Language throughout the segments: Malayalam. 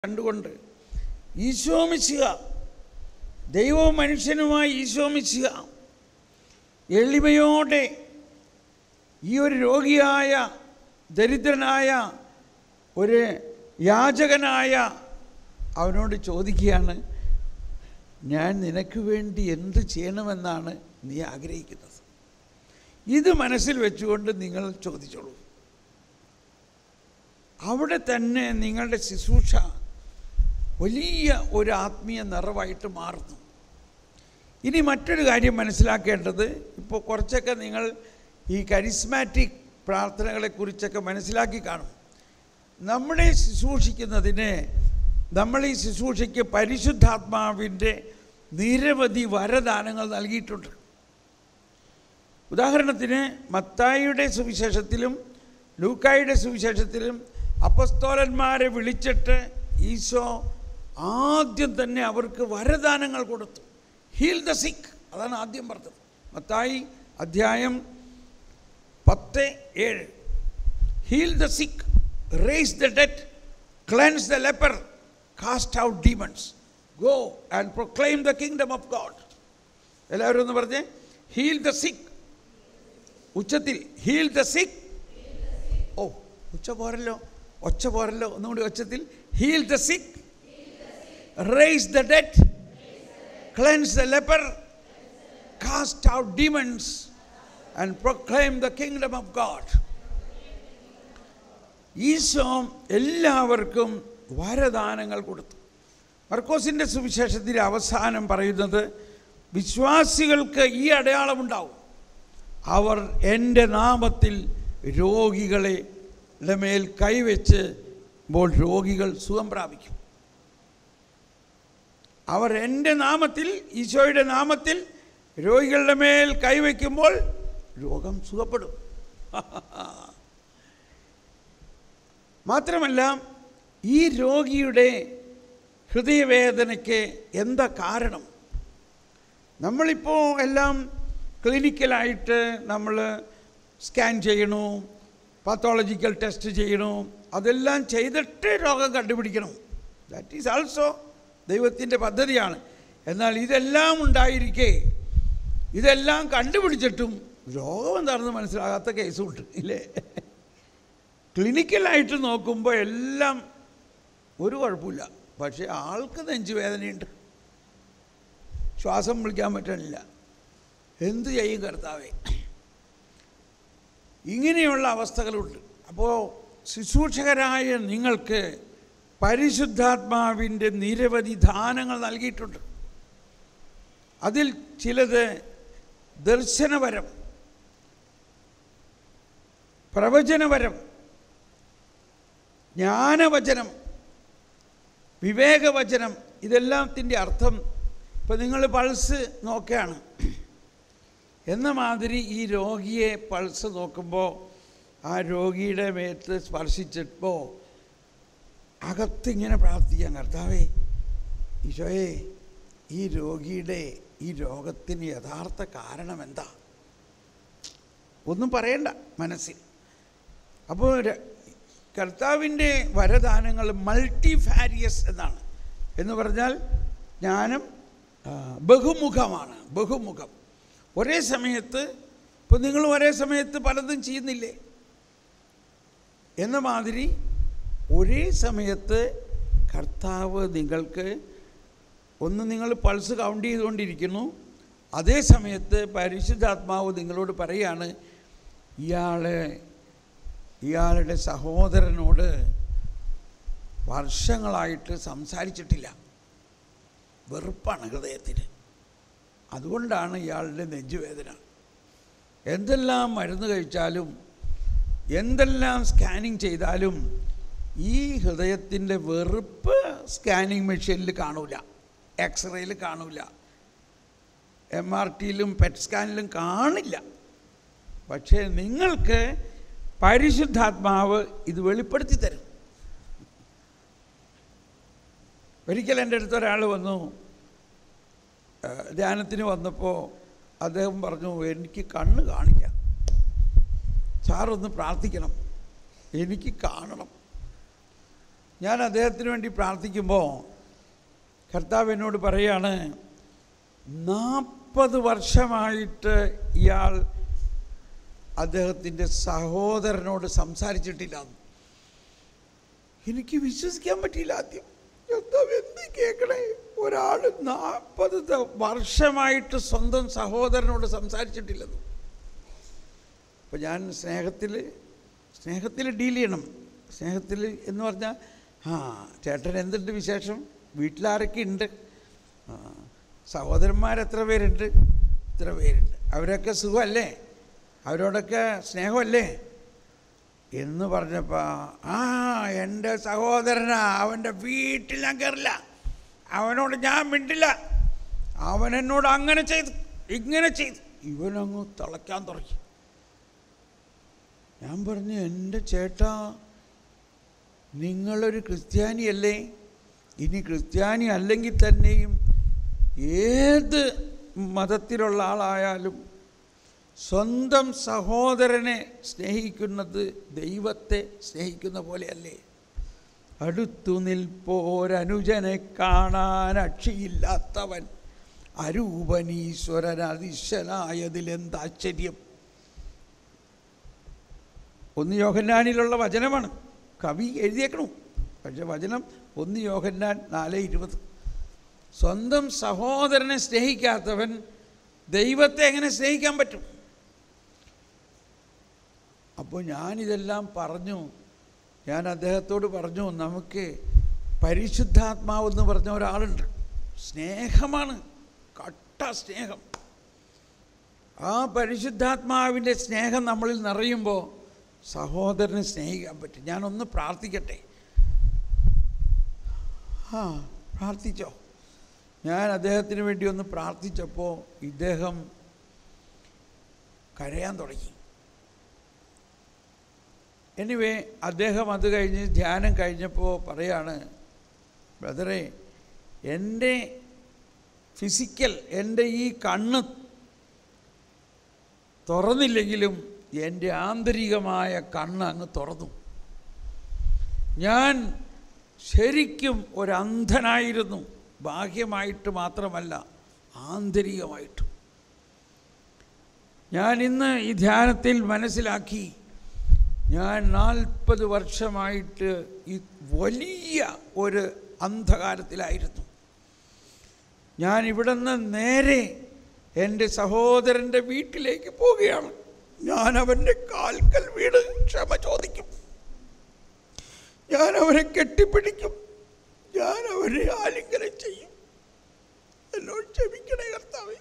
കണ്ടുകൊണ്ട് ഈശോമിശിക ദൈവവും മനുഷ്യനുമായി ഈശോമിശിക എളിമയോടെ ഈ ഒരു രോഗിയായ ദരിദ്രനായ ഒരു യാചകനായ അവനോട് ചോദിക്കുകയാണ് ഞാൻ നിനക്ക് വേണ്ടി എന്ത് ചെയ്യണമെന്നാണ് നീ ആഗ്രഹിക്കുന്നത് ഇത് മനസ്സിൽ വെച്ചുകൊണ്ട് നിങ്ങൾ ചോദിച്ചോളൂ അവിടെ തന്നെ നിങ്ങളുടെ ശുശ്രൂഷ വലിയ ഒരു ആത്മീയ നിറവായിട്ട് മാറുന്നു ഇനി മറ്റൊരു കാര്യം മനസ്സിലാക്കേണ്ടത് ഇപ്പോൾ കുറച്ചൊക്കെ നിങ്ങൾ ഈ കരിസ്മാറ്റിക് പ്രാർത്ഥനകളെക്കുറിച്ചൊക്കെ മനസ്സിലാക്കി കാണും നമ്മളെ ശുശ്രൂഷിക്കുന്നതിന് നമ്മൾ ഈ ശുശ്രൂഷയ്ക്ക് പരിശുദ്ധാത്മാവിൻ്റെ നിരവധി വരദാനങ്ങൾ നൽകിയിട്ടുണ്ട് ഉദാഹരണത്തിന് മത്തായിയുടെ സുവിശേഷത്തിലും ലൂക്കായുടെ സുവിശേഷത്തിലും അപ്പസ്തോലന്മാരെ വിളിച്ചിട്ട് ഈശോ ആദ്യം തന്നെ അവർക്ക് വരദാനങ്ങൾ കൊടുത്തു ഹീൽ ദ സിക്ക് അതാണ് ആദ്യം പറഞ്ഞത് മത്തായി അധ്യായം പത്ത് ഏഴ് heal the sick raise the dead cleanse the leper cast out demons go and proclaim the kingdom of God എല്ലാവരും ഒന്ന് പറഞ്ഞേ ഹീൽ ദ സിക്ക് ഉച്ചത്തിൽ ഹീൽ ദ സിക്ക് ഓ ഉച്ച പോരല്ലോ ഒച്ച പോരല്ലോ ഒന്നുകൂടി ഒച്ചത്തിൽ heal the sick raise the dead cleanse the leper cast out demons and proclaim the kingdom of God Eesho എല്ലാവർക്കും വരദാനങ്ങൾ കൊടുത്തു മർക്കോസിൻ്റെ സുവിശേഷത്തിൻ്റെ അവസാനം പറയുന്നത് വിശ്വാസികൾക്ക് ഈ അടയാളമുണ്ടാവും അവർ എൻ്റെ നാമത്തിൽ രോഗികളെ മേൽ കൈവച്ച് പ്പോൾ രോഗികൾ സുഖം പ്രാപിക്കും അവർ എൻ്റെ നാമത്തിൽ ഈശോയുടെ നാമത്തിൽ രോഗികളുടെ മേൽ കൈവയ്ക്കുമ്പോൾ രോഗം സുഖപ്പെടും മാത്രമല്ല ഈ രോഗിയുടെ ഹൃദയവേദനയ്ക്ക് എന്താ കാരണം നമ്മളിപ്പോൾ എല്ലാം ക്ലിനിക്കലായിട്ട് നമ്മൾ സ്കാൻ ചെയ്യണു പാത്തോളജിക്കൽ ടെസ്റ്റ് ചെയ്യണു അതെല്ലാം ചെയ്തിട്ട് രോഗം കണ്ടുപിടിക്കണം ദാറ്റ് ഈസ് ആൾസോ ദൈവത്തിൻ്റെ പദ്ധതിയാണ് എന്നാൽ ഇതെല്ലാം ഉണ്ടായിരിക്കെ ഇതെല്ലാം കണ്ടുപിടിച്ചിട്ടും രോഗം എന്താണെന്ന് മനസ്സിലാകാത്ത കേസുമുണ്ട് ഇല്ലേ ക്ലിനിക്കലായിട്ട് നോക്കുമ്പോൾ എല്ലാം ഒരു കുഴപ്പമില്ല പക്ഷേ ആൾക്ക് നെഞ്ചുവേദനയുണ്ട് ശ്വാസം വിളിക്കാൻ പറ്റണില്ല എന്ത് ചെയ്യും കർത്താവേ ഇങ്ങനെയുള്ള അവസ്ഥകളുണ്ട് അപ്പോൾ ശുശ്രൂഷകരായ നിങ്ങൾക്ക് പരിശുദ്ധാത്മാവിൻ്റെ നിരവധി ദാനങ്ങൾ നൽകിയിട്ടുണ്ട് അതിൽ ചിലത് ദർശനപരം പ്രവചനപരം ജ്ഞാനവചനം വിവേകവചനം ഇതെല്ലാത്തിൻ്റെ അർത്ഥം ഇപ്പം നിങ്ങൾ പൾസ് നോക്കുകയാണ് എന്ന മാതിരി ഈ രോഗിയെ പൾസ് നോക്കുമ്പോൾ ആ രോഗിയുടെ മേത്ത് സ്പർശിച്ചപ്പോൾ അകത്തിങ്ങനെ പ്രാർത്ഥിക്കാൻ കർത്താവേ ഈശോയെ ഈ രോഗിയുടെ ഈ രോഗത്തിന് യഥാർത്ഥ കാരണം എന്താ ഒന്നും പറയണ്ട മനസ്സിൽ അപ്പോൾ കർത്താവിൻ്റെ വരദാനങ്ങൾ മൾട്ടിഫാരിയസ് എന്നാണ് എന്ന് പറഞ്ഞാൽ ജ്ഞാനം ബഹുമുഖമാണ് ബഹുമുഖം ഒരേ സമയത്ത് ഇപ്പോൾ നിങ്ങൾ ഒരേ സമയത്ത് പലതും ചെയ്യുന്നില്ലേ എന്ന മാതിരി ഒരേ സമയത്ത് കർത്താവ് നിങ്ങൾക്ക് ഒന്ന് നിങ്ങൾ പൾസ് കൗണ്ട് ചെയ്തുകൊണ്ടിരിക്കുന്നു അതേ സമയത്ത് പരിശുദ്ധാത്മാവ് നിങ്ങളോട് പറയാണ് ഇയാളെ ഇയാളുടെ സഹോദരനോട് വർഷങ്ങളായിട്ട് സംസാരിച്ചിട്ടില്ല വെറുപ്പാണ് ഹൃദയത്തിന് അതുകൊണ്ടാണ് ഇയാളുടെ നെഞ്ചുവേദന എന്തെല്ലാം മരുന്ന് കഴിച്ചാലും എന്തെല്ലാം സ്കാനിങ് ചെയ്താലും ഈ ഹൃദയത്തിൻ്റെ വെറുപ്പ് സ്കാനിങ് മെഷീനിൽ കാണൂല എക്സ്റേയിൽ കാണൂല എം ആർ ടിയിലും പെറ്റ് സ്കാനിലും കാണില്ല പക്ഷേ നിങ്ങൾക്ക് പരിശുദ്ധാത്മാവ് ഇത് വെളിപ്പെടുത്തി തരും ഒരിക്കൽ എൻ്റെ അടുത്ത് ഒരാൾ വന്നു ധ്യാനത്തിന് വന്നപ്പോൾ അദ്ദേഹം പറഞ്ഞു എനിക്ക് കണ്ണ് കാണില്ല സാറൊന്ന് പ്രാർത്ഥിക്കണം എനിക്ക് കാണണം ഞാൻ അദ്ദേഹത്തിന് വേണ്ടി പ്രാർത്ഥിക്കുമ്പോൾ കർത്താവ് എന്നോട് പറയാണ് നാൽപ്പത് വർഷമായിട്ട് ഇയാൾ അദ്ദേഹത്തിൻ്റെ സഹോദരനോട് സംസാരിച്ചിട്ടില്ല എനിക്ക് വിശ്വസിക്കാൻ പറ്റിയില്ല ആദ്യം കർത്താവ് എന്ത് കേൾക്കണേ ഒരാൾ നാൽപ്പത് വർഷമായിട്ട് സ്വന്തം സഹോദരനോട് സംസാരിച്ചിട്ടില്ലെന്ന് അപ്പോൾ ഞാൻ സ്നേഹത്തിൽ സ്നേഹത്തിൽ ഡീൽ ചെയ്യണം സ്നേഹത്തിൽ എന്ന് പറഞ്ഞാൽ ആ ചേട്ടൻ എന്തുണ്ട് വിശേഷം വീട്ടിലാരൊക്കെ ഉണ്ട് ആ സഹോദരന്മാർ എത്ര പേരുണ്ട് ഇത്ര പേരുണ്ട് അവരൊക്കെ സുഖമല്ലേ അവരോടൊക്കെ സ്നേഹമല്ലേ എന്ന് പറഞ്ഞപ്പോൾ ആ എൻ്റെ സഹോദരനാ അവൻ്റെ വീട്ടിൽ ഞാൻ കയറില്ല അവനോട് ഞാൻ മിണ്ടില്ല അവൻ എന്നോട് അങ്ങനെ ചെയ്തു ഇങ്ങനെ ചെയ്തു ഇവനങ്ങ് തിളയ്ക്കാൻ തുടങ്ങി ഞാൻ പറഞ്ഞു എൻ്റെ ചേട്ടാ നിങ്ങളൊരു ക്രിസ്ത്യാനിയല്ലേ ഇനി ക്രിസ്ത്യാനി അല്ലെങ്കിൽ തന്നെയും ഏത് മതത്തിലുള്ള ആളായാലും സ്വന്തം സഹോദരനെ സ്നേഹിക്കുന്നത് ദൈവത്തെ സ്നേഹിക്കുന്ന പോലെയല്ലേ അടുത്തു നിൽപ്പോരനുജനെ കാണാൻ അക്ഷിയില്ലാത്തവൻ അരൂപനീശ്വരൻ അതിശനായതിലെന്താശ്ചര്യം ഒന്ന് യോഹന്നാനിലുള്ള വചനമാണ് കവി എഴുതിയേക്കണു പക്ഷെ വചനം ഒന്ന് യോഹന്നാൻ നാല് ഇരുപത് സ്വന്തം സഹോദരനെ സ്നേഹിക്കാത്തവൻ ദൈവത്തെ എങ്ങനെ സ്നേഹിക്കാൻ പറ്റും അപ്പോൾ ഞാനിതെല്ലാം പറഞ്ഞു ഞാൻ അദ്ദേഹത്തോട് പറഞ്ഞു നമുക്ക് പരിശുദ്ധാത്മാവ് എന്ന് പറഞ്ഞ ഒരാളുണ്ട് സ്നേഹമാണ് കട്ട സ്നേഹം ആ പരിശുദ്ധാത്മാവിൻ്റെ സ്നേഹം നമ്മളിൽ നിറയുമ്പോൾ സഹോദരനെ സ്നേഹിക്കാൻ പറ്റും ഞാനൊന്ന് പ്രാർത്ഥിക്കട്ടെ ആ പ്രാർത്ഥിച്ചോ ഞാൻ അദ്ദേഹത്തിന് വേണ്ടി ഒന്ന് പ്രാർത്ഥിച്ചപ്പോൾ ഇദ്ദേഹം കരയാൻ തുടങ്ങി എനിവേ അദ്ദേഹം അത് കഴിഞ്ഞ് ധ്യാനം കഴിഞ്ഞപ്പോൾ പറയാണ് ബ്രദറെ എൻ്റെ ഫിസിക്കൽ എൻ്റെ ഈ കണ്ണ് തുറന്നില്ലെങ്കിലും എൻ്റെ ആന്തരികമായ കണ്ണ് അങ്ങ് തുറന്നു ഞാൻ ശരിക്കും ഒരന്ധനായിരുന്നു ബാഹ്യമായിട്ട് മാത്രമല്ല ആന്തരികമായിട്ടും ഞാൻ ഇന്ന് ഈ ധ്യാനത്തിൽ മനസ്സിലാക്കി ഞാൻ നാൽപ്പത് വർഷമായിട്ട് ഈ വലിയ ഒരു അന്ധകാരത്തിലായിരുന്നു ഞാൻ ഇവിടുന്ന് നേരെ എൻ്റെ സഹോദരൻ്റെ വീട്ടിലേക്ക് പോവുകയാണ് ഞാൻ അവൻ്റെ കാൽക്കൽ വീട് ക്ഷമ ചോദിക്കും ഞാൻ അവനെ കെട്ടിപ്പിടിക്കും ഞാൻ അവരെ ആലിംഗനം ചെയ്യും എന്നോട് ക്ഷമിക്കണേ കർത്താവേ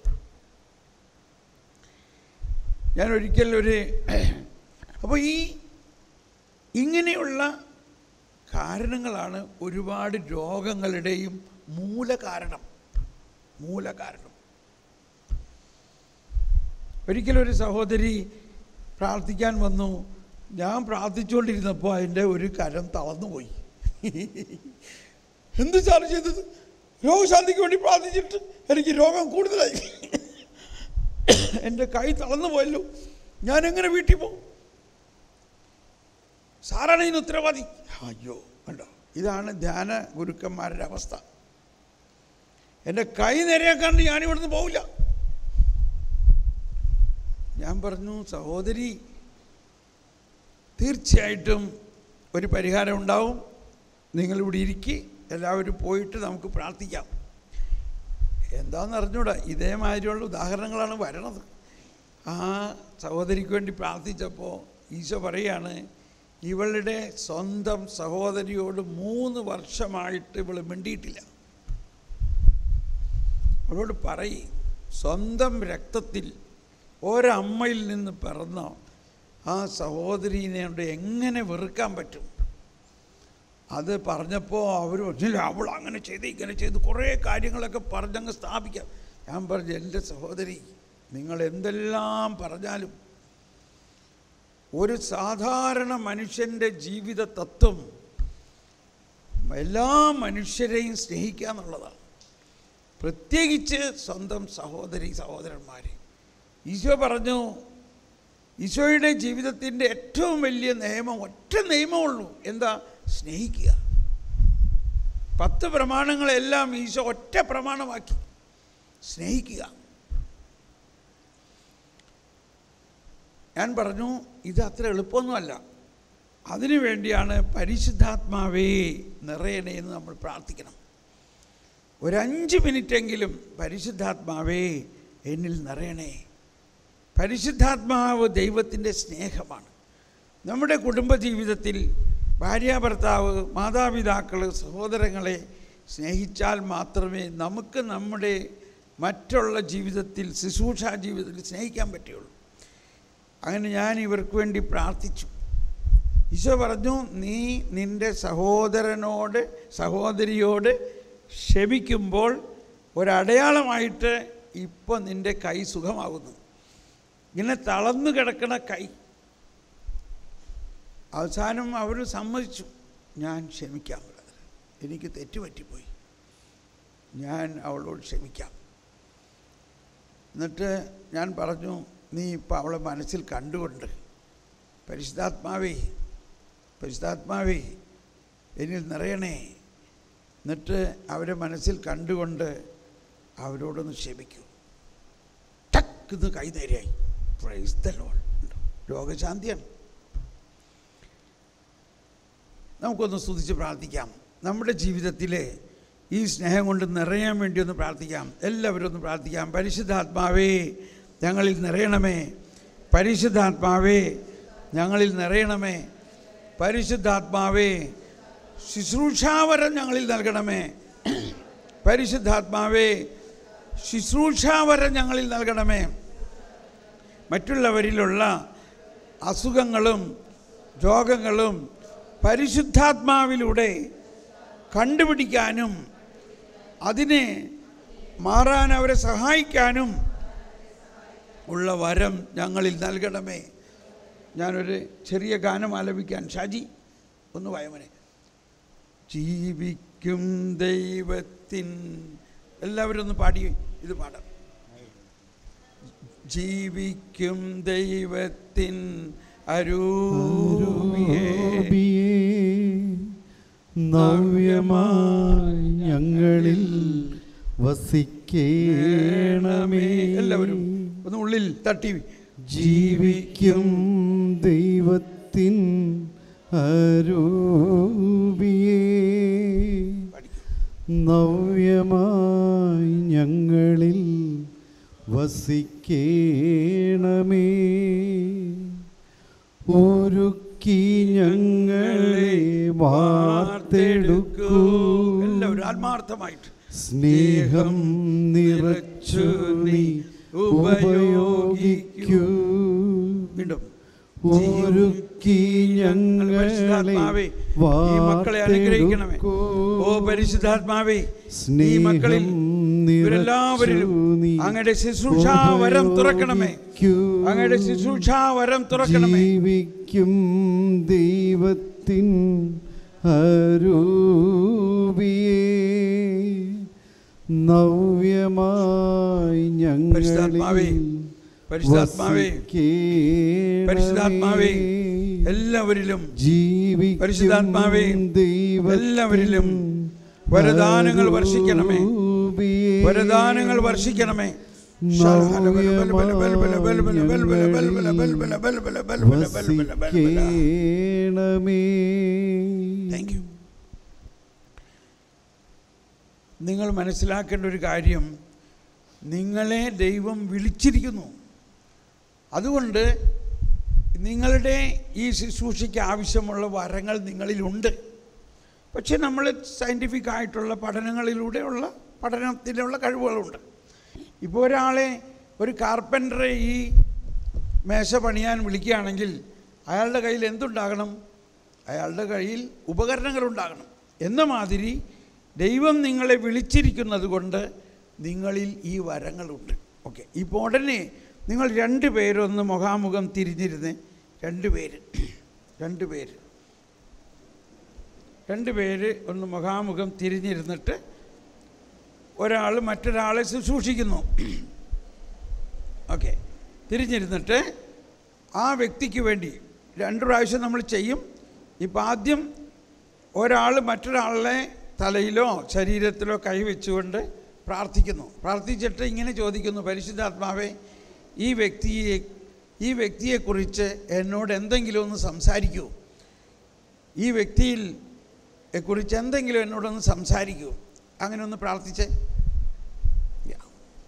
ഞാൻ ഒരിക്കൽ ഒരു അപ്പോൾ ഈ ഇങ്ങനെയുള്ള കാരണങ്ങളാണ് ഒരുപാട് രോഗങ്ങളുടെയും മൂലകാരണം മൂലകാരണം ഒരിക്കലൊരു സഹോദരി പ്രാർത്ഥിക്കാൻ വന്നു ഞാൻ പ്രാർത്ഥിച്ചുകൊണ്ടിരുന്നപ്പോൾ അതിൻ്റെ ഒരു കരം തളർന്നുപോയി എന്ത് സാറ് ചെയ്തത് രോഗശാന്തിക്ക് വേണ്ടി പ്രാർത്ഥിച്ചിട്ട് എനിക്ക് രോഗം കൂടുതലായി എൻ്റെ കൈ തളർന്നു പോയല്ലോ ഞാൻ എങ്ങനെ വീട്ടിൽ പോകും സാറാണ് ഇതിന് ഉത്തരവാദി അയ്യോ കണ്ടോ ഇതാണ് ധ്യാന ഗുരുക്കന്മാരുടെ അവസ്ഥ എൻ്റെ കൈ നേരെയാക്കാണ്ട് ഞാൻ ഇവിടുന്ന് പോവില്ല ഞാൻ പറഞ്ഞു സഹോദരി തീർച്ചയായിട്ടും ഒരു പരിഹാരം ഉണ്ടാവും നിങ്ങളിവിടെ ഇരിക്കി എല്ലാവരും പോയിട്ട് നമുക്ക് പ്രാർത്ഥിക്കാം എന്താണെന്ന് അറിഞ്ഞൂടാ ഇതേമാതിരിയുള്ള ഉദാഹരണങ്ങളാണ് വരണത് ആ സഹോദരിക്ക് വേണ്ടി പ്രാർത്ഥിച്ചപ്പോൾ ഈശോ പറയാണ് ഇവളുടെ സ്വന്തം സഹോദരിയോട് മൂന്ന് വർഷമായിട്ട് ഇവൾ മിണ്ടിയിട്ടില്ല അവളോട് പറയും സ്വന്തം രക്തത്തിൽ ഒരമ്മയിൽ നിന്ന് പിറന്ന ആ സഹോദരീനെ കൊണ്ട് എങ്ങനെ വെറുക്കാൻ പറ്റും അത് പറഞ്ഞപ്പോൾ അവർ പറഞ്ഞില്ല അവൾ അങ്ങനെ ചെയ്ത് ഇങ്ങനെ ചെയ്ത് കുറേ കാര്യങ്ങളൊക്കെ പറഞ്ഞങ്ങ് സ്ഥാപിക്കാം ഞാൻ പറഞ്ഞു എൻ്റെ സഹോദരി നിങ്ങൾ എന്തെല്ലാം പറഞ്ഞാലും ഒരു സാധാരണ മനുഷ്യൻ്റെ ജീവിത തത്വം എല്ലാ മനുഷ്യരെയും സ്നേഹിക്കുക എന്നുള്ളതാണ് പ്രത്യേകിച്ച് സ്വന്തം സഹോദരി സഹോദരന്മാരെ ഈശോ പറഞ്ഞു ഈശോയുടെ ജീവിതത്തിൻ്റെ ഏറ്റവും വലിയ നിയമം ഒറ്റ നിയമമുള്ളൂ എന്താ സ്നേഹിക്കുക പത്ത് പ്രമാണങ്ങളെല്ലാം ഈശോ ഒറ്റ പ്രമാണമാക്കി സ്നേഹിക്കുക ഞാൻ പറഞ്ഞു ഇത് അത്ര എളുപ്പമൊന്നുമല്ല അതിനു വേണ്ടിയാണ് പരിശുദ്ധാത്മാവേ നിറയണേ എന്ന് നമ്മൾ പ്രാർത്ഥിക്കണം ഒരഞ്ച് മിനിറ്റെങ്കിലും പരിശുദ്ധാത്മാവേ എന്നിൽ നിറയണേ പരിശുദ്ധാത്മാവ് ദൈവത്തിൻ്റെ സ്നേഹമാണ് നമ്മുടെ കുടുംബജീവിതത്തിൽ ഭാര്യ ഭർത്താവ് മാതാപിതാക്കൾ സഹോദരങ്ങളെ സ്നേഹിച്ചാൽ മാത്രമേ നമുക്ക് നമ്മുടെ മറ്റുള്ള ജീവിതത്തിൽ ശുശ്രൂഷ ജീവിതത്തിൽ സ്നേഹിക്കാൻ പറ്റുകയുള്ളൂ അങ്ങനെ ഞാൻ ഇവർക്ക് വേണ്ടി പ്രാർത്ഥിച്ചു ഈശോ പറഞ്ഞു നീ നിൻ്റെ സഹോദരനോട് സഹോദരിയോട് ക്ഷമിക്കുമ്പോൾ ഒരടയാളമായിട്ട് ഇപ്പോൾ നിൻ്റെ കൈ സുഖമാകുന്നു ഇങ്ങനെ തളർന്നു കിടക്കണ കൈ അവസാനം അവർ സമ്മതിച്ചു ഞാൻ ക്ഷമിക്കാം ബ്രദർ എനിക്ക് തെറ്റുപറ്റിപ്പോയി ഞാൻ അവളോട് ക്ഷമിക്കാം എന്നിട്ട് ഞാൻ പറഞ്ഞു നീ ഇപ്പോൾ അവളെ മനസ്സിൽ കണ്ടുകൊണ്ട് പരിശുദ്ധാത്മാവേ പരിശുദ്ധാത്മാവേ എന്നിൽ നിറയണേ എന്നിട്ട് അവരെ മനസ്സിൽ കണ്ടുകൊണ്ട് അവരോടൊന്ന് ക്ഷമിക്കൂ ടക്ക് ഇത് കൈനേരായി പ്രൈസ് ദ ലോർഡ് രോഗശാന്തിയാണ് നമുക്കൊന്ന് സ്തുതിച്ച് പ്രാർത്ഥിക്കാം നമ്മുടെ ജീവിതത്തിലെ ഈ സ്നേഹം കൊണ്ട് നിറയാൻ വേണ്ടി ഒന്ന് പ്രാർത്ഥിക്കാം എല്ലാവരും ഒന്ന് പ്രാർത്ഥിക്കാം പരിശുദ്ധാത്മാവേ ഞങ്ങളിൽ നിറയണമേ പരിശുദ്ധാത്മാവേ ഞങ്ങളിൽ നിറയണമേ പരിശുദ്ധാത്മാവേ ശുശ്രൂഷാവരം ഞങ്ങളിൽ നൽകണമേ പരിശുദ്ധാത്മാവേ ശുശ്രൂഷാവരം ഞങ്ങളിൽ നൽകണമേ മറ്റുള്ളവരിലുള്ള അസുഖങ്ങളും രോഗങ്ങളും പരിശുദ്ധാത്മാവിലൂടെ കണ്ടുപിടിക്കാനും അതിനെ മാറാൻ അവരെ സഹായിക്കാനും ഉള്ള വരം ഞങ്ങളിൽ നൽകണമേ ഞാനൊരു ചെറിയ ഗാനം ആലപിക്കാൻ ഷാജി ഒന്ന് വയമനെ ജീവിക്കും ദൈവത്തിൻ എല്ലാവരും ഒന്ന് പാടി ഇത് പാടാം ജീവിക്കും ദൈവത്തിൻ അരൂപിയേ നവ്യമായി ഞങ്ങളിൽ വസിക്കേണമേ എല്ലാവരും ഒന്ന് ഉള്ളിൽ തട്ടി ജീവിക്കും ദൈവത്തിൻ അരൂപിയേ പഠിക്കും നവ്യമായി ഞങ്ങളിൽ വസിക്കേണമേ ഒരുക്കി ഞങ്ങളെ വാർത്തെടുക്കൂ എല്ലാവരും ആത്മാർത്ഥമായിട്ട് സ്നേഹം നിറച്ചു നീ ഉപയോഗിക്കൂ വീണ്ടും ഒരുക്കി ഞങ്ങളെ പരിശുദ്ധാത്മാവേ, ഈ മക്കളെ അനുഗ്രഹിക്കണമേ ഓ പരിശുദ്ധാത്മാവേ ഈ മക്കളിൽ ഇവരെല്ലാവരിലും അങ്ങയുടെ ശുശ്രൂഷാവരം തുറക്കണമേ അങ്ങയുടെ ശുശ്രൂഷാവരം തുറക്കണമേ ജീവിക്കും ദൈവത്തിൻ അരൂപിയേ നവ്യമായി പരിശുദ്ധാത്മാവേ, ഞങ്ങളിൽ പരിശുദ്ധാത്മാവേ, വസിക്കേണമേ. പരിശുദ്ധാത്മാവേ എല്ലാവരിലും ജീവിക്കും പരിശുദ്ധാത്മാവേ, ദൈവത്തിൻ എല്ലാവരിലും വരദാനങ്ങൾ വർഷിക്കണമേ. അരൂപിയേ. വരദാനങ്ങൾ വർഷിക്കണമേ വസിക്കേണമേ. താങ്ക് യു നിങ്ങൾ മനസ്സിലാക്കേണ്ട ഒരു കാര്യം നിങ്ങളെ ദൈവം വിളിച്ചിരിക്കുന്നു അതുകൊണ്ട് നിങ്ങളുടെ ഈ ശുശ്രൂഷയ്ക്ക് ആവശ്യമുള്ള വരങ്ങൾ നിങ്ങളിലുണ്ട് പക്ഷേ നമ്മൾ സയൻറ്റിഫിക് ആയിട്ടുള്ള പഠനങ്ങളിലൂടെയുള്ള പഠനത്തിലുള്ള കഴിവുകളുണ്ട് ഇപ്പോൾ ഒരാളെ ഒരു കാർപ്പൻ്ററെ ഈ മേശ പണിയാൻ വിളിക്കുകയാണെങ്കിൽ അയാളുടെ കയ്യിൽ എന്തുണ്ടാകണം അയാളുടെ കയ്യിൽ ഉപകരണങ്ങളുണ്ടാകണം എന്ന മാതിരി ദൈവം നിങ്ങളെ വിളിച്ചിരിക്കുന്നത് കൊണ്ട് നിങ്ങളിൽ ഈ വരങ്ങളുണ്ട് ഓക്കെ ഇപ്പോൾ ഉടനെ നിങ്ങൾ രണ്ട് പേരൊന്ന് മുഖാമുഖം തിരിഞ്ഞിരുന്ന് രണ്ട് പേര് രണ്ട് പേര് രണ്ട് പേര് ഒന്ന് മുഖാമുഖം തിരിഞ്ഞിരുന്നിട്ട് ഒരാൾ മറ്റൊരാളെ ശുശ്രൂഷിക്കുന്നു ഓക്കെ തിരിഞ്ഞിരുന്നിട്ട് ആ വ്യക്തിക്ക് വേണ്ടി രണ്ട് പ്രാവശ്യം നമ്മൾ ചെയ്യും ഇപ്പം ആദ്യം ഒരാൾ മറ്റൊരാളെ തലയിലോ ശരീരത്തിലോ കൈവച്ചുകൊണ്ട് പ്രാർത്ഥിക്കുന്നു പ്രാർത്ഥിച്ചിട്ട് ഇങ്ങനെ ചോദിക്കുന്നു പരിശുദ്ധാത്മാവേ ഈ വ്യക്തിയെ ഈ വ്യക്തിയെക്കുറിച്ച് എന്നോട് എന്തെങ്കിലും ഒന്ന് സംസാരിക്കൂ ഈ വ്യക്തിയിൽ കുറിച്ച് എന്തെങ്കിലും എന്നോടൊന്ന് സംസാരിക്കൂ അങ്ങനെ ഒന്ന് പ്രാർത്ഥിച്ചേ Yeah.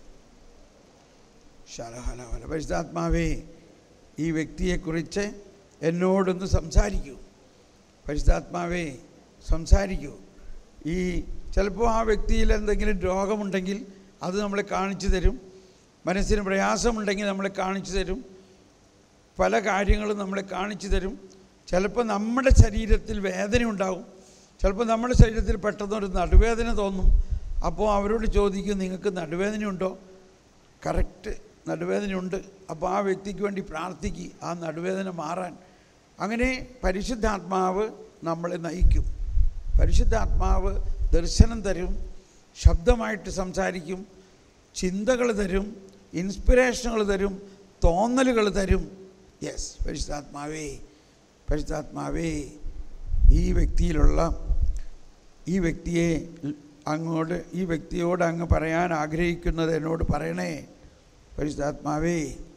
ശലഹലഹല പരിശുദ്ധാത്മാവേ ഈ വ്യക്തിയെക്കുറിച്ച് എന്നോടൊന്ന് സംസാരിക്കൂ പരിശുദ്ധാത്മാവേ സംസാരിക്കൂ ഈ ചിലപ്പോൾ ആ വ്യക്തിയിൽ എന്തെങ്കിലും രോഗമുണ്ടെങ്കിൽ അത് നമ്മളെ കാണിച്ചു തരും മനസ്സിന് പ്രയാസമുണ്ടെങ്കിൽ നമ്മളെ കാണിച്ചു തരും പല കാര്യങ്ങളും നമ്മളെ കാണിച്ചു തരും ചിലപ്പോൾ നമ്മുടെ ശരീരത്തിൽ വേദന ഉണ്ടാവും ചിലപ്പോൾ നമ്മുടെ ശരീരത്തിൽ പെട്ടെന്ന് ഒരു നടുവേദന തോന്നും അപ്പോൾ അവരോട് ചോദിക്കും നിങ്ങൾക്ക് നടുവേദനയുണ്ടോ കറക്റ്റ് നടുവേദനയുണ്ട് അപ്പോൾ ആ വ്യക്തിക്ക് വേണ്ടി പ്രാർത്ഥിക്കുക ആ നടുവേദന മാറാൻ അങ്ങനെ പരിശുദ്ധാത്മാവ് നമ്മളെ നയിക്കും പരിശുദ്ധാത്മാവ് ദർശനം തരും ശബ്ദമായിട്ട് സംസാരിക്കും ചിന്തകൾ തരും ഇൻസ്പിറേഷനുകൾ തരും തോന്നലുകൾ തരും യെസ് പരിശുദ്ധാത്മാവേ പരിശുദ്ധാത്മാവേ ഈ വ്യക്തിയിലുള്ള ഈ വ്യക്തിയെ അങ്ങോട്ട് ഈ വ്യക്തിയോട് അങ്ങ് പറയാൻ ആഗ്രഹിക്കുന്നത് എന്നോട് പറയണേ പരിശുദ്ധാത്മാവേ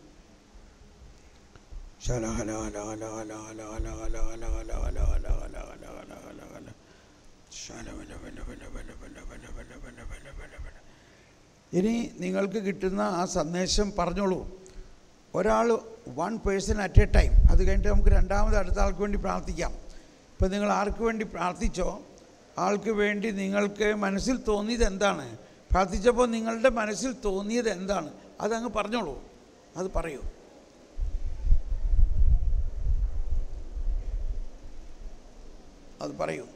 ഇനി നിങ്ങൾക്ക് കിട്ടുന്ന ആ സന്ദേശം പറഞ്ഞോളൂ ഒരാൾ one person at a time അത് കഴിഞ്ഞിട്ട് നമുക്ക് രണ്ടാമത് അടുത്ത ആൾക്ക് വേണ്ടി പ്രാർത്ഥിക്കാം ഇപ്പം നിങ്ങൾ ആർക്ക് വേണ്ടി പ്രാർത്ഥിച്ചോ ആൾക്ക് വേണ്ടി നിങ്ങൾക്ക് മനസ്സിൽ തോന്നിയത് എന്താണ് പ്രാർത്ഥിച്ചപ്പോൾ നിങ്ങളുടെ മനസ്സിൽ തോന്നിയത് എന്താണ് അതങ്ങ് പറഞ്ഞോളൂ അത് പറയൂ അത് പറയൂ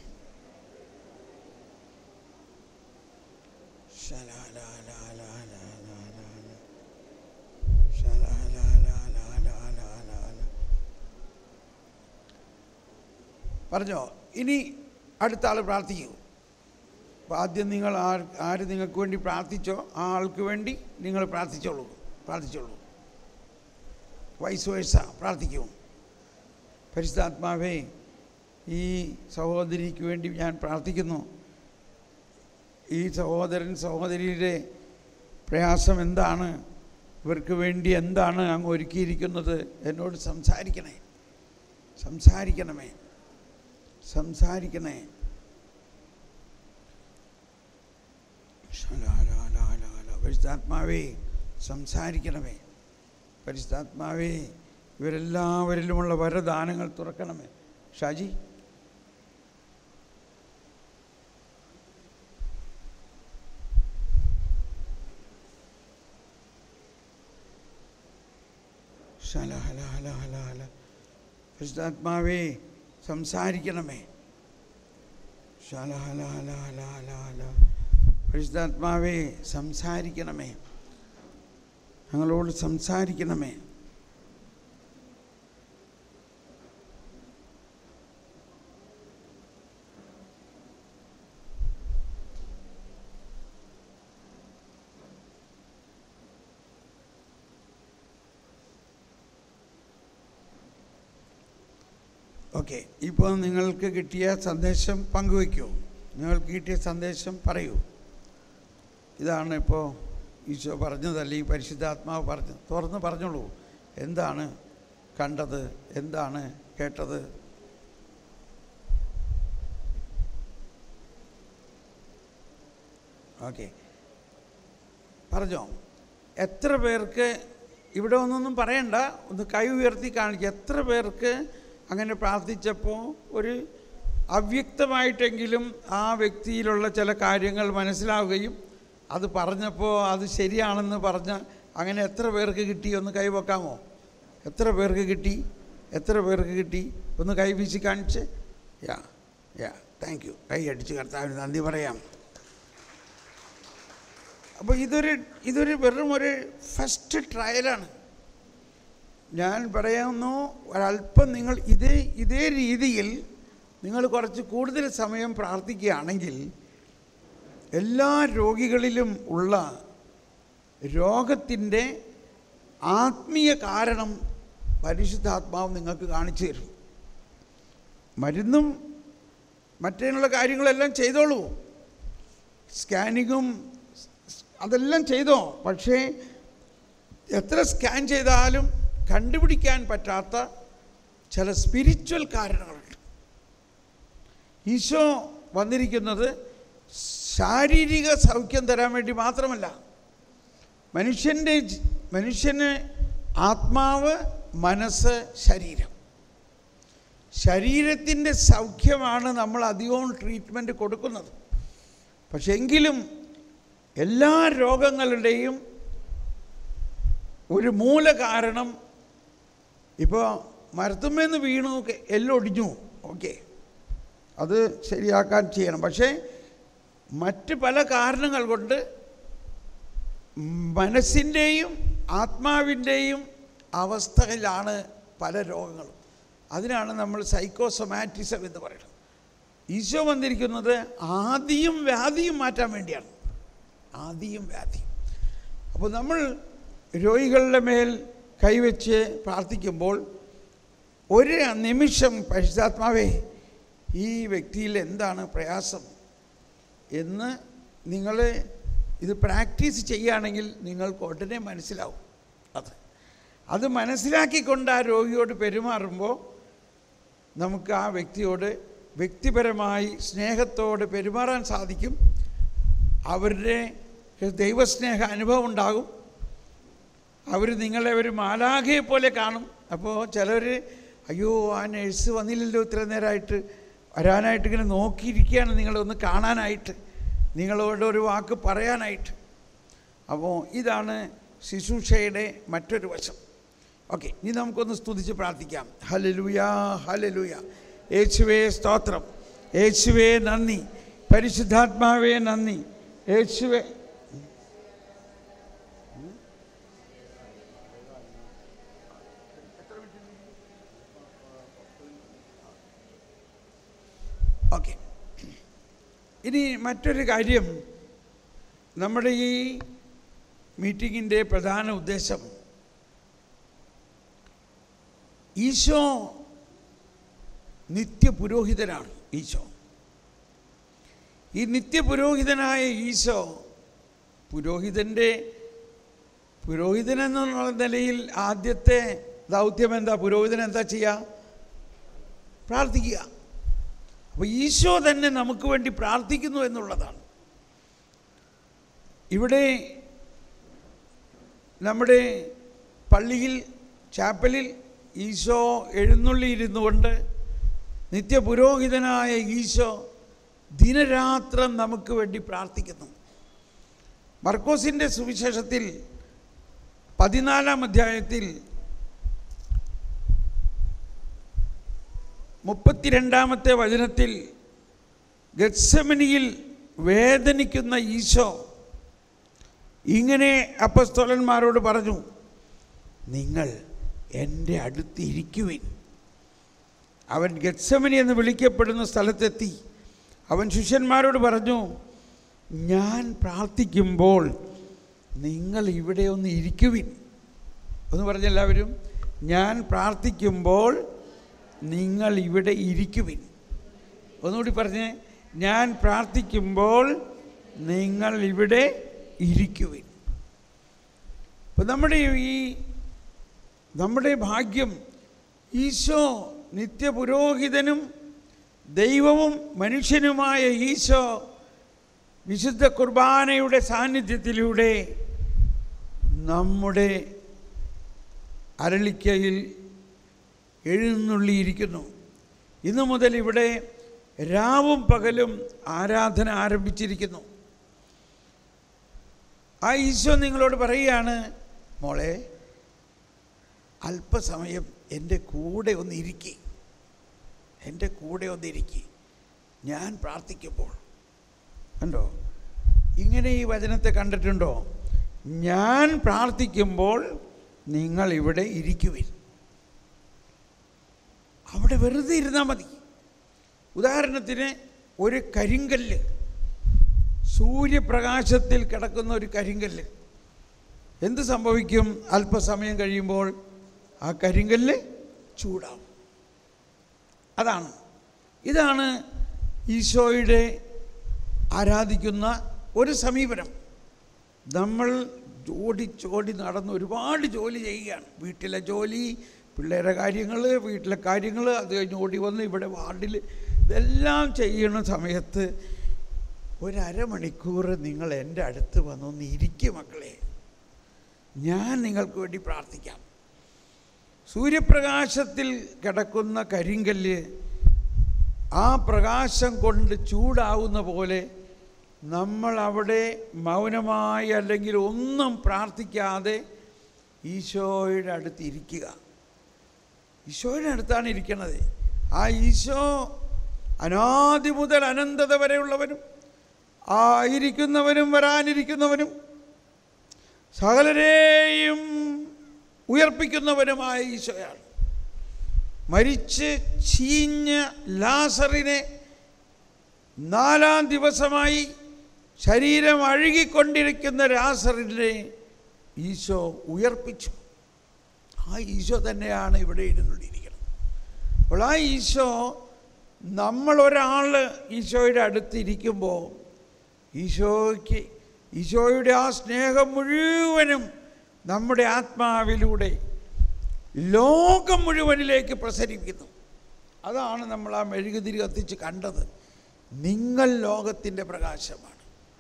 പറഞ്ഞോ ഇനി അടുത്ത ആൾ പ്രാർത്ഥിക്കൂ അപ്പോൾ ആദ്യം നിങ്ങൾ ആർ ആര് നിങ്ങൾക്ക് വേണ്ടി പ്രാർത്ഥിച്ചോ ആ ആൾക്ക് വേണ്ടി നിങ്ങൾ പ്രാർത്ഥിച്ചോളൂ പ്രാർത്ഥിച്ചോളൂ വൈസ് വേഴ്സ പ്രാർത്ഥിക്കൂ പരിശുദ്ധാത്മാവേ ഈ സഹോദരിക്ക് വേണ്ടി ഞാൻ പ്രാർത്ഥിക്കുന്നു ഈ സഹോദരൻ സഹോദരിയുടെ പ്രയാസം എന്താണ് ഇവർക്ക് വേണ്ടി എന്താണ് അങ്ങ് ഒരുക്കിയിരിക്കുന്നത് എന്നോട് സംസാരിക്കണേ സംസാരിക്കണമേ സംസാരിക്കണേ പരിശുദ്ധാത്മാവേ സംസാരിക്കണമേ പരിശുദ്ധാത്മാവേ ഇവരെല്ലാവരിലുമുള്ള വരദാനങ്ങൾ തുറക്കണമേ ഷാജി ശലഹലഹലഹലഹല പരിശുദ്ധാത്മാവേ സംസാരിക്കണമേ ശലഹലഹലഹലഹല പരിശുദ്ധാത്മാവേ സംസാരിക്കണമേ ഞങ്ങളോട് സംസാരിക്കണമേ ഓക്കെ ഇപ്പോൾ നിങ്ങൾക്ക് കിട്ടിയ സന്ദേശം പങ്കുവയ്ക്കൂ നിങ്ങൾക്ക് കിട്ടിയ സന്ദേശം പറയൂ ഇതാണ് ഇപ്പോൾ ഈശോ പറഞ്ഞത് അല്ലെങ്കിൽ പരിശുദ്ധാത്മാവ് പറഞ്ഞു തുറന്ന് പറഞ്ഞോളൂ എന്താണ് കണ്ടത് എന്താണ് കേട്ടത് ഓക്കെ പറഞ്ഞോ എത്ര പേർക്ക് ഇവിടെ ഒന്നൊന്നും പറയണ്ട ഒന്ന് കൈ ഉയർത്തി കാണിക്കുക എത്ര പേർക്ക് അങ്ങനെ പ്രാർത്ഥിച്ചപ്പോൾ ഒരു അവ്യക്തമായിട്ടെങ്കിലും ആ വ്യക്തിയിലുള്ള ചില കാര്യങ്ങൾ മനസ്സിലാവുകയും അത് പറഞ്ഞപ്പോൾ അത് ശരിയാണെന്ന് പറഞ്ഞ അങ്ങനെ എത്ര പേർക്ക് കിട്ടി ഒന്ന് കൈവെക്കാമോ എത്ര പേർക്ക് കിട്ടി എത്ര പേർക്ക് കിട്ടി ഒന്ന് കൈ വീശി കാണിച്ച് യാ യാ താങ്ക് യു കൈ അടിച്ച് കർത്താവിന് നന്ദി പറയാം അപ്പോൾ ഇതൊരു ഇതൊരു വെറും ഒരു ഫസ്റ്റ് ട്രയലാണ് ഞാൻ പറയാവുന്നു ഒരല്പം നിങ്ങൾ ഇതേ ഇതേ രീതിയിൽ നിങ്ങൾ കുറച്ച് കൂടുതൽ സമയം പ്രാർത്ഥിക്കുകയാണെങ്കിൽ എല്ലാ രോഗികളിലും ഉള്ള രോഗത്തിൻ്റെ ആത്മീയ കാരണം പരിശുദ്ധാത്മാവ് നിങ്ങൾക്ക് കാണിച്ചു തരും മരുന്നും മറ്റേനുള്ള കാര്യങ്ങളെല്ലാം ചെയ്തോളൂ സ്കാനിങ്ങും അതെല്ലാം ചെയ്തോ പക്ഷേ എത്ര സ്കാൻ ചെയ്താലും കണ്ടുപിടിക്കാൻ പറ്റാത്ത ചില സ്പിരിച്വൽ കാരണങ്ങളുണ്ട് ഈശോ വന്നിരിക്കുന്നത് ശാരീരിക സൗഖ്യം തരാൻ വേണ്ടി മാത്രമല്ല മനുഷ്യൻ്റെ ജി- മനുഷ്യന് ആത്മാവ് മനസ്സ് ശരീരം ശരീരത്തിൻ്റെ സൗഖ്യമാണ് നമ്മൾ അധികവും ട്രീറ്റ്മെൻറ്റ് കൊടുക്കുന്നത് പക്ഷെ എങ്കിലും എല്ലാ രോഗങ്ങളുടെയും ഒരു മൂല കാരണം ഇപ്പോൾ മരത്തുമ്മേന്ന് വീണു ഒക്കെ എല്ലൊടിഞ്ഞു ഓക്കെ അത് ശരിയാക്കാൻ ചെയ്യണം പക്ഷേ മറ്റ് പല കാരണങ്ങൾ കൊണ്ട് മനസ്സിൻ്റെയും ആത്മാവിൻ്റെയും അവസ്ഥയിലാണ് പല രോഗങ്ങളും അതിനാണ് നമ്മൾ സൈക്കോസൊമാറ്റിസം എന്ന് പറയുന്നത് ഈശോ വന്നിരിക്കുന്നത് ആദിയും വ്യാധിയും മാറ്റാൻ വേണ്ടിയാണ് ആദിയും വ്യാധിയും അപ്പോൾ നമ്മൾ രോഗികളുടെ മേൽ കൈവച്ച് പ്രാർത്ഥിക്കുമ്പോൾ ഒരു നിമിഷം പരിശുദ്ധാത്മാവേ ഈ വ്യക്തിയിൽ എന്താണ് പ്രയാസം എന്ന് നിങ്ങൾ ഇത് പ്രാക്ടീസ് ചെയ്യുകയാണെങ്കിൽ നിങ്ങൾക്ക് ഉടനെ മനസ്സിലാവും അത് അത് മനസ്സിലാക്കിക്കൊണ്ട് ആ രോഗിയോട് പെരുമാറുമ്പോൾ നമുക്ക് ആ വ്യക്തിയോട് വ്യക്തിപരമായി സ്നേഹത്തോട് പെരുമാറാൻ സാധിക്കും അവരുടെ ദൈവസ്നേഹ അനുഭവം ഉണ്ടാകും അവർ നിങ്ങളെ ഒരു മാലാഖയെ പോലെ കാണും അപ്പോൾ ചിലർ അയ്യോ ആ നഴ്സ് വന്നില്ലല്ലോ ഇത്ര നേരമായിട്ട് വരാനായിട്ട് ഇങ്ങനെ നോക്കിയിരിക്കുകയാണ് നിങ്ങളെ ഒന്ന് കാണാനായിട്ട് നിങ്ങളോട് ഒരു വാക്ക് പറയാനായിട്ട് അപ്പോൾ ഇതാണ് ശുശ്രൂഷയുടെ മറ്റൊരു വശം ഓക്കെ ഇനി നമുക്കൊന്ന് സ്തുതിച്ച് പ്രാർത്ഥിക്കാം ഹലലുയ ഹലലുയ യേശുവേ സ്തോത്രം യേശുവേ നന്ദി പരിശുദ്ധാത്മാവേ നന്ദി യേശുവേ ഓക്കെ ഇനി മറ്റൊരു കാര്യം നമ്മുടെ ഈ മീറ്റിങ്ങിൻ്റെ പ്രധാന ഉദ്ദേശം ഈശോ നിത്യപുരോഹിതനാണ് ഈശോ ഈ നിത്യപുരോഹിതനായ ഈശോ പുരോഹിതൻ്റെ പുരോഹിതൻ എന്നുള്ള നിലയിൽ ആദ്യത്തെ ദൗത്യം എന്താ പുരോഹിതൻ എന്താ ചെയ്യുക പ്രാർത്ഥിക്കുക അപ്പോൾ ഈശോ തന്നെ നമുക്ക് വേണ്ടി പ്രാർത്ഥിക്കുന്നു എന്നുള്ളതാണ് ഇവിടെ നമ്മുടെ പള്ളിയിൽ ചാപ്പലിൽ ഈശോ എഴുന്നള്ളിയിരുന്നു കൊണ്ട് നിത്യപുരോഹിതനായ ഈശോ ദിനരാത്രം നമുക്ക് വേണ്ടി പ്രാർത്ഥിക്കുന്നു മർക്കോസിൻ്റെ സുവിശേഷത്തിൽ പതിനാലാം അധ്യായത്തിൽ മുപ്പത്തിരണ്ടാമത്തെ വചനത്തിൽ ഗത്സമനിയിൽ വേദനിക്കുന്ന ഈശോ ഇങ്ങനെ അപ്പസ്തോലന്മാരോട് പറഞ്ഞു നിങ്ങൾ എൻ്റെ അടുത്ത് ഇരിക്കുവിൻ അവൻ ഗത്സമനി എന്ന് വിളിക്കപ്പെടുന്ന സ്ഥലത്തെത്തി അവൻ ശിഷ്യന്മാരോട് പറഞ്ഞു ഞാൻ പ്രാർത്ഥിക്കുമ്പോൾ നിങ്ങൾ ഇവിടെ ഒന്ന് ഇരിക്കുവിൻ ഒന്ന് പറഞ്ഞെല്ലാവരും ഞാൻ പ്രാർത്ഥിക്കുമ്പോൾ നിങ്ങൾ ഇവിടെ ഇരിക്കുവിൻ ഒന്നുകൂടി പറഞ്ഞേ ഞാൻ പ്രാർത്ഥിക്കുമ്പോൾ നിങ്ങൾ ഇവിടെ ഇരിക്കുവിൻ അപ്പം നമ്മുടെ ഈ നമ്മുടെ ഭാഗ്യം ഈശോ നിത്യപുരോഹിതനും ദൈവവും മനുഷ്യനുമായ ഈശോ വിശുദ്ധ കുർബാനയുടെ സാന്നിധ്യത്തിലൂടെ നമ്മുടെ അരളിക്കയിൽ എഴുന്നള്ളിയിരിക്കുന്നു ഇന്നു മുതൽ ഇവിടെ രാവും പകലും ആരാധന ആരംഭിച്ചിരിക്കുന്നു ആ ഈശോ നിങ്ങളോട് പറയുകയാണ് മോളെ അല്പസമയം എൻ്റെ കൂടെ ഒന്ന് ഇരിക്കി എൻ്റെ കൂടെ ഒന്ന് ഇരിക്കി ഞാൻ പ്രാർത്ഥിക്കുമ്പോൾ കണ്ടോ ഇങ്ങനെ ഈ വചനത്തെ കണ്ടിട്ടുണ്ടോ ഞാൻ പ്രാർത്ഥിക്കുമ്പോൾ നിങ്ങൾ ഇവിടെ ഇരിക്കുവിൻ അവിടെ വെറുതെ ഇരുന്നാൽ മതി ഉദാഹരണത്തിന് ഒരു കരിങ്കല്ല് സൂര്യപ്രകാശത്തിൽ കിടക്കുന്ന ഒരു കരിങ്കല്ല് എന്ത് സംഭവിക്കും അല്പസമയം കഴിയുമ്പോൾ ആ കരിങ്കല്ല് ചൂടാവും അതാണ് ഇതാണ് ഈശോയുടെ ആരാധിക്കുന്ന ഒരു സമീപനം നമ്മൾ ഓടിച്ചോടി നടന്ന് ഒരുപാട് ജോലി ചെയ്യുകയാണ് വീട്ടിലെ ജോലി പിള്ളേരെ കാര്യങ്ങൾ വീട്ടിലെ കാര്യങ്ങൾ അത് കഴിഞ്ഞ് ഓടി വന്ന് ഇവിടെ വാർഡിൽ ഇതെല്ലാം ചെയ്യുന്ന സമയത്ത് ഒരമണിക്കൂർ നിങ്ങൾ എൻ്റെ അടുത്ത് വന്നൊന്ന് ഇരിക്കുക മക്കളെ ഞാൻ നിങ്ങൾക്ക് വേണ്ടി പ്രാർത്ഥിക്കാം സൂര്യപ്രകാശത്തിൽ കിടക്കുന്ന കരിങ്കല്ല് ആ പ്രകാശം കൊണ്ട് ചൂടാവുന്ന പോലെ നമ്മൾ അവിടെ മൗനമായി അല്ലെങ്കിൽ ഒന്നും പ്രാർത്ഥിക്കാതെ ഈശോയുടെ അടുത്ത് ഇരിക്കുക ഈശോയുടെ അടുത്താണ് ഇരിക്കുന്നത് ആ ഈശോ അനാദി മുതൽ അനന്തത വരെയുള്ളവനും ആ ഇരിക്കുന്നവനും വരാനിരിക്കുന്നവനും സകലരെയും ഉയർപ്പിക്കുന്നവനുമായ ഈശോയാണ് മരിച്ച് ചീഞ്ഞ ലാസറിനെ നാലാം ദിവസമായി ശരീരം അഴുകിക്കൊണ്ടിരിക്കുന്ന ലാസറിനെ ഈശോ ഉയർപ്പിച്ചു ആ ഈശോ തന്നെയാണ് ഇവിടെ ഇരുന്നുകൊണ്ടിരിക്കുന്നത് അപ്പോൾ ആ ഈശോ നമ്മളൊരാൾ ഈശോയുടെ അടുത്തിരിക്കുമ്പോൾ ഈശോയ്ക്ക് ഈശോയുടെ ആ സ്നേഹം മുഴുവനും നമ്മുടെ ആത്മാവിലൂടെ ലോകം മുഴുവനിലേക്ക് പ്രസരിക്കുന്നു അതാണ് നമ്മൾ ആ മെഴുകുതിരി കത്തിച്ച് കണ്ടത് നിങ്ങൾ ലോകത്തിൻ്റെ പ്രകാശമാണ്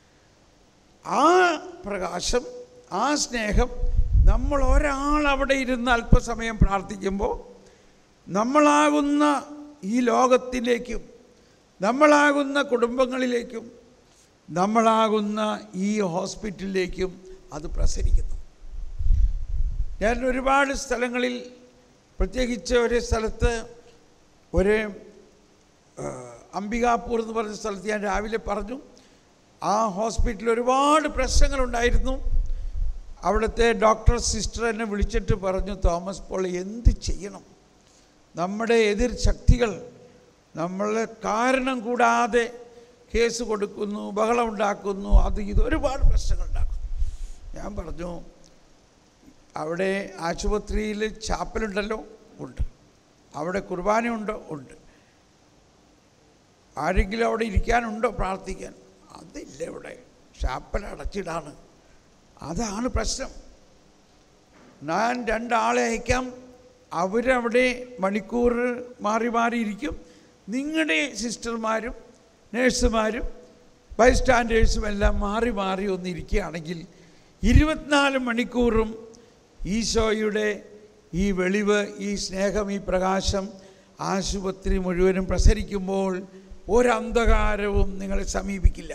ആ പ്രകാശം ആ സ്നേഹം നമ്മൾ ഒരാൾ അവിടെ ഇരുന്ന് അല്പസമയം പ്രാർത്ഥിക്കുമ്പോൾ നമ്മളാകുന്ന ഈ ലോകത്തിലേക്കും നമ്മളാകുന്ന കുടുംബങ്ങളിലേക്കും നമ്മളാകുന്ന ഈ ഹോസ്പിറ്റലിലേക്കും അത് പ്രസരിക്കുന്നു ഞാൻ ഒരുപാട് സ്ഥലങ്ങളിൽ പ്രത്യേകിച്ച് ഒരു സ്ഥലത്ത് ഒരു ആ, അംബികാപൂർ എന്ന് പറഞ്ഞ സ്ഥലത്ത് ഞാൻ രാവിലെ പറഞ്ഞു ആ ഹോസ്പിറ്റലിൽ ഒരുപാട് പ്രശ്നങ്ങളുണ്ടായിരുന്നു അവിടുത്തെ ഡോക്ടർ സിസ്റ്റർ എന്നെ വിളിച്ചിട്ട് പറഞ്ഞു തോമസ് പോൾ എന്ത് ചെയ്യണം നമ്മുടെ എതിർ ശക്തികൾ നമ്മൾ കാരണം കൂടാതെ കേസ് കൊടുക്കുന്നു ബഹളം ഉണ്ടാക്കുന്നു അത് ഇത് ഒരുപാട് പ്രശ്നങ്ങൾ ഉണ്ടാക്കുന്നു ഞാൻ പറഞ്ഞു അവിടെ ആശുപത്രിയിൽ ചാപ്പലുണ്ടല്ലോ ഉണ്ട് അവിടെ കുർബാനയുണ്ടോ ഉണ്ട് ആരെങ്കിലും അവിടെ ഇരിക്കാനുണ്ടോ പ്രാർത്ഥിക്കാൻ അതില്ല ഇവിടെ ചാപ്പൽ അടച്ചിടാണ് അതാണ് പ്രശ്നം ഞാൻ രണ്ടാളെ അയക്കാം അവരവിടെ മണിക്കൂർ മാറി മാറി ഇരിക്കും നിങ്ങളുടെ സിസ്റ്റർമാരും നേഴ്സുമാരും ബൈസ്റ്റാൻഡേഴ്സും എല്ലാം മാറി മാറി ഒന്നിരിക്കുകയാണെങ്കിൽ ഇരുപത്തിനാല് മണിക്കൂറും ഈശോയുടെ ഈ വെളിവ് ഈ സ്നേഹം ഈ പ്രകാശം ആശുപത്രി മുഴുവനും പ്രസരിക്കുമ്പോൾ ഒരന്ധകാരവും നിങ്ങളെ സമീപിക്കില്ല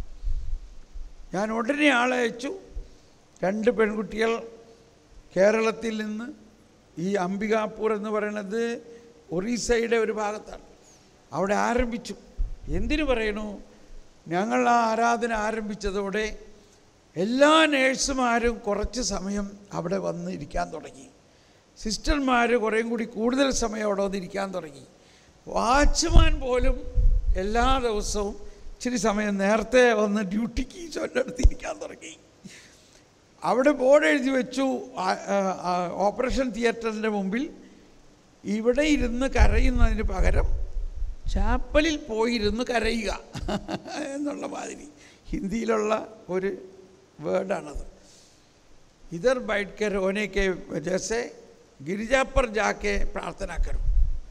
ഞാൻ ഉടനെ ആളെ അയച്ചു രണ്ട് പെൺകുട്ടികൾ കേരളത്തിൽ നിന്ന് ഈ അംബികാപൂർ എന്ന് പറയുന്നത് ഒറീസയുടെ ഒരു ഭാഗത്താണ് അവിടെ ആരംഭിച്ചു എന്തിനു പറയണു ഞങ്ങൾ ആ ആരാധന ആരംഭിച്ചതോടെ എല്ലാ നേഴ്സുമാരും കുറച്ച് സമയം അവിടെ വന്ന് ഇരിക്കാൻ തുടങ്ങി സിസ്റ്റർമാർ കുറേയും കൂടി കൂടുതൽ സമയം അവിടെ വന്ന് ഇരിക്കാൻ തുടങ്ങി വാച്ച്മാൻ പോലും എല്ലാ ദിവസവും ഇച്ചിരി സമയം നേരത്തെ വന്ന് ഡ്യൂട്ടിക്ക് ഈശോൻ്റെ അടുത്ത് ഇരിക്കാൻ തുടങ്ങി അവിടെ ബോർഡ് എഴുതി വെച്ചു ആ- ആ- ആ ഓപ്പറേഷൻ തിയേറ്ററിൻ്റെ മുമ്പിൽ ഇവിടെ ഇരുന്ന് കരയുന്നതിന് പകരം ചാപ്പലിൽ പോയിരുന്ന് കരയുക എന്നുള്ള മാതിരി ഹിന്ദിയിലുള്ള ഒരു വേർഡാണത് ഇതർ बैठ के रोने के वजह से गिरिजा पर जाके പ്രാർത്ഥന കരും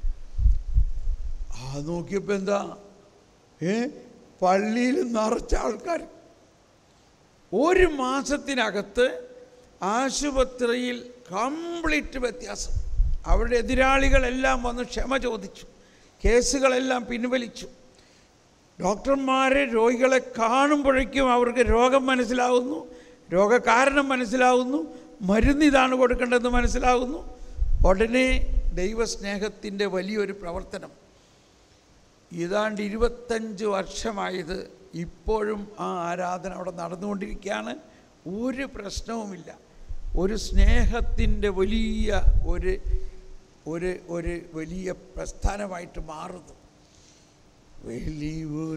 ആ നോക്കിയപ്പോൾ എന്താ ഏ പള്ളിയിൽ നിറച്ച ആൾക്കാർ ഒരു മാസത്തിനകത്ത് ആശുപത്രിയിൽ കംപ്ലീറ്റ് വ്യത്യാസം അവരുടെ എതിരാളികളെല്ലാം വന്ന് ക്ഷമ ചോദിച്ചു കേസുകളെല്ലാം പിൻവലിച്ചു ഡോക്ടർമാർ രോഗികളെ കാണുമ്പോഴേക്കും അവർക്ക് രോഗം മനസ്സിലാവുന്നു രോഗകാരണം മനസ്സിലാവുന്നു മരുന്ന് ഇതാണ് കൊടുക്കേണ്ടതെന്ന് മനസ്സിലാവുന്നു ഉടനെ ദൈവസ്നേഹത്തിൻ്റെ വലിയൊരു പ്രവർത്തനം ഏതാണ്ട് ഇരുപത്തഞ്ച് വർഷമായത് ഇപ്പോഴും ആ ആരാധന അവിടെ നടന്നുകൊണ്ടിരിക്കുകയാണ് ഒരു പ്രശ്നവുമില്ല ഒരു സ്നേഹത്തിൻ്റെ വലിയ ഒരു ഒരു ഒരു വലിയ പ്രസ്ഥാനമായിട്ട് മാറുന്നു വെളിവു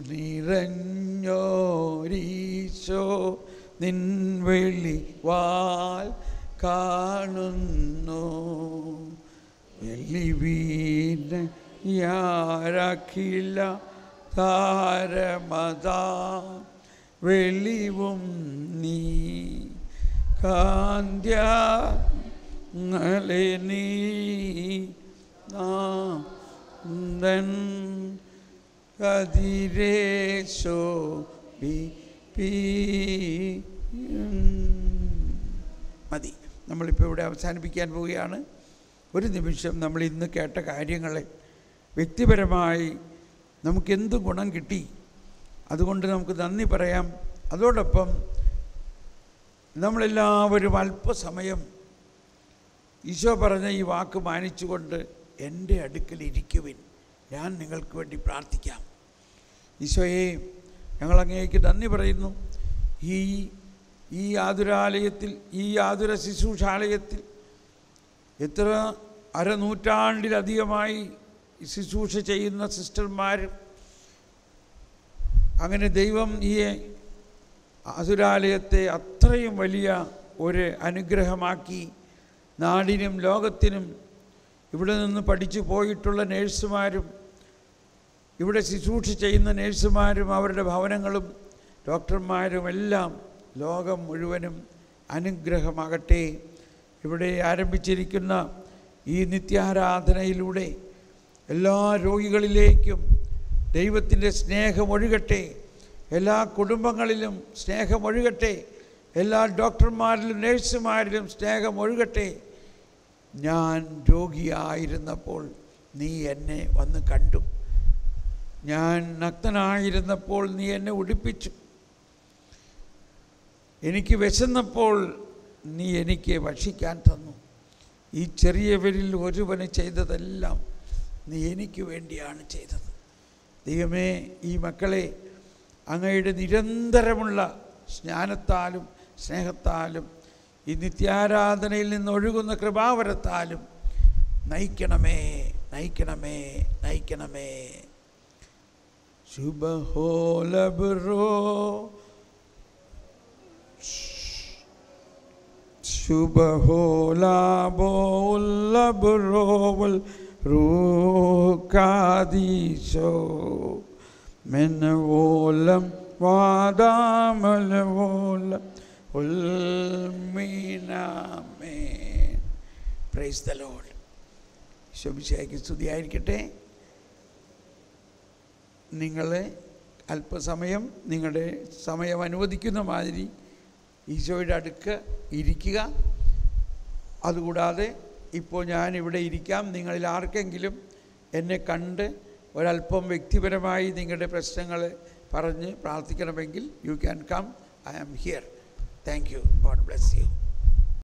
നിറഞ്ഞോരീശോ നിൻ വെളിവാൽ കാണുന്നു വെളിവീന യാരഖില താരമതാ വെളിവും നീ കാന്ത്യങ്ങളെ നീ നാന്ദൻ കതിരേശോ മതി നമ്മളിപ്പോൾ ഇവിടെ അവസാനിപ്പിക്കാൻ പോവുകയാണ് ഒരു നിമിഷം നമ്മൾ ഇന്ന് കേട്ട കാര്യങ്ങളെ വ്യക്തിപരമായി നമുക്കെന്ത് ഗുണം കിട്ടി അതുകൊണ്ട് നമുക്ക് നന്ദി പറയാം അതോടൊപ്പം നമ്മളെല്ലാവരും അല്പസമയം ഈശോ പറഞ്ഞ ഈ വാക്ക് മാനിച്ചുകൊണ്ട് എൻ്റെ അടുക്കൽ ഇരിക്കുവിൻ ഞാൻ നിങ്ങൾക്ക് വേണ്ടി പ്രാർത്ഥിക്കാം ഈശോയെ ഞങ്ങൾ അങ്ങേക്ക് നന്ദി പറയുന്നു ഈ ഈ ആതുരാലയത്തിൽ ഈ ആതുര ശുശ്രൂഷാലയത്തിൽ എത്ര അരനൂറ്റാണ്ടിലധികമായി ശുശ്രൂഷ ചെയ്യുന്ന സിസ്റ്റർമാർ അങ്ങനെ ദൈവം ഈ ആതുരാലയത്തെ അത്രയും വലിയ ഒരു അനുഗ്രഹമാക്കി നാടിനും ലോകത്തിനും ഇവിടെ നിന്ന് പഠിച്ചു പോയിട്ടുള്ള നേഴ്സുമാരും ഇവിടെ ശുശ്രൂഷ ചെയ്യുന്ന നേഴ്സുമാരും അവരുടെ ഭവനങ്ങളും ഡോക്ടർമാരും എല്ലാം ലോകം മുഴുവനും അനുഗ്രഹമാകട്ടെ ഇവിടെ ആരംഭിച്ചിരിക്കുന്ന ഈ നിത്യാരാധനയിലൂടെ എല്ലാ രോഗികളിലേക്കും ദൈവത്തിൻ്റെ സ്നേഹം ഒഴുകട്ടെ എല്ലാ കുടുംബങ്ങളിലും സ്നേഹം ഒഴുകട്ടെ എല്ലാ ഡോക്ടർമാരിലും നേഴ്സുമാരിലും സ്നേഹം ഒഴുകട്ടെ ഞാൻ രോഗിയായിരുന്നപ്പോൾ നീ എന്നെ വന്ന് കണ്ടു ഞാൻ നഗ്നനായിരുന്നപ്പോൾ നീ എന്നെ ഉടുപ്പിച്ചു എനിക്ക് വിശന്നപ്പോൾ നീ എനിക്ക് ഭക്ഷിക്കാൻ തന്നു ഈ ചെറിയവരിൽ ഒരുവന് ചെയ്തതെല്ലാം നീ എനിക്ക് വേണ്ടിയാണ് ചെയ്തത് ദൈവമേ ഈ മക്കളെ അങ്ങയുടെ നിരന്തരമുള്ള സ്നാനത്താലും സ്നേഹത്താലും ഈ നിത്യാരാധനയിൽ നിന്ന് ഒഴുകുന്ന കൃപാവരത്താലും നയിക്കണമേ നയിക്കണമേ നയിക്കണമേ ശുഭഹോലബറോ ശുഭഹോലാബോലബറോവൽ റൂക്കാദീശോ മെനവോലം വാദാമലവോലം ഉൽമീനാമേ പ്രൈസ് ദ ലോഡ് ശോഭിശയ്ക്ക് സ്തുതിയായിരിക്കട്ടെ നിങ്ങൾ അല്പസമയം നിങ്ങളുടെ സമയം അനുവദിക്കുന്ന മാതിരി ഈശോയുടെ അടുക്ക ഇരിക്കുക അതുകൂടാതെ ഇപ്പോൾ ഞാൻ ഇവിടെ ഇരിക്കാം നിങ്ങളിൽ ആർക്കെങ്കിലും എന്നെ കണ്ട് ഒരല്പം വ്യക്തിപരമായി നിങ്ങളുടെ പ്രശ്നങ്ങൾ പറഞ്ഞ് പ്രാർത്ഥിക്കണമെങ്കിൽ you can come I am here thank you God bless U